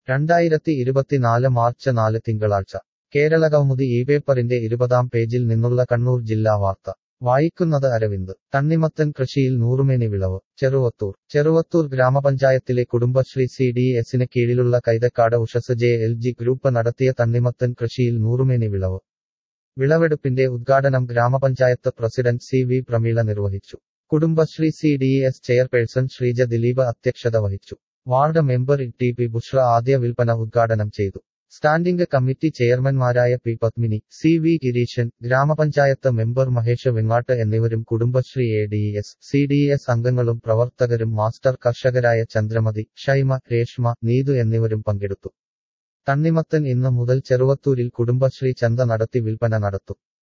രണ്ടായിരത്തി ഇരുപത്തിനാല് മാർച്ച് നാല് തിങ്കളാഴ്ച കേരളകൗമുദി ഈ പേപ്പറിന്റെ ഇരുപതാം പേജിൽ നിന്നുള്ള കണ്ണൂർ ജില്ലാ വാർത്ത വായിക്കുന്നത് അരവിന്ദ് തണ്ണിമത്തൻ കൃഷിയിൽ നൂറുമേനി വിളവ് ചെറുവത്തൂർ ചെറുവത്തൂർ ഗ്രാമപഞ്ചായത്തിലെ കുടുംബശ്രീ സി ഡി എസിന് കീഴിലുള്ള Kaithakkad Ushas J L G group നടത്തിയ തണ്ണിമത്തൻ കൃഷിയിൽ നൂറുമേനി വിളവ് വിളവെടുപ്പിന്റെ ഉദ്ഘാടനം ഗ്രാമപഞ്ചായത്ത് പ്രസിഡന്റ് സി വി പ്രമീള നിർവഹിച്ചു Kudumbashree C D S chairperson Sreeja Dileep അധ്യക്ഷത വഹിച്ചു ward member T P Bushra ആദ്യ വിൽപ്പന ഉദ്ഘാടനം ചെയ്തു സ്റ്റാൻഡിംഗ് കമ്മിറ്റി ചെയർമാൻമാരായ P Padmini C V Gireeshan grama panchayat member Mahesh Vengatt എന്നിവരും Kudumbashree A D S C D S അംഗങ്ങളും പ്രവർത്തകരും മാസ്റ്റർ കർഷകരായ ചന്ദ്രമതി ഷൈമ രേഷ്മ നീതു എന്നിവരും പങ്കെടുത്തു തണ്ണിമത്തൻ ഇന്ന് മുതൽ ചെറുവത്തൂരിൽ കുടുംബശ്രീ ചന്ത നടത്തി വിൽപ്പന നടത്തും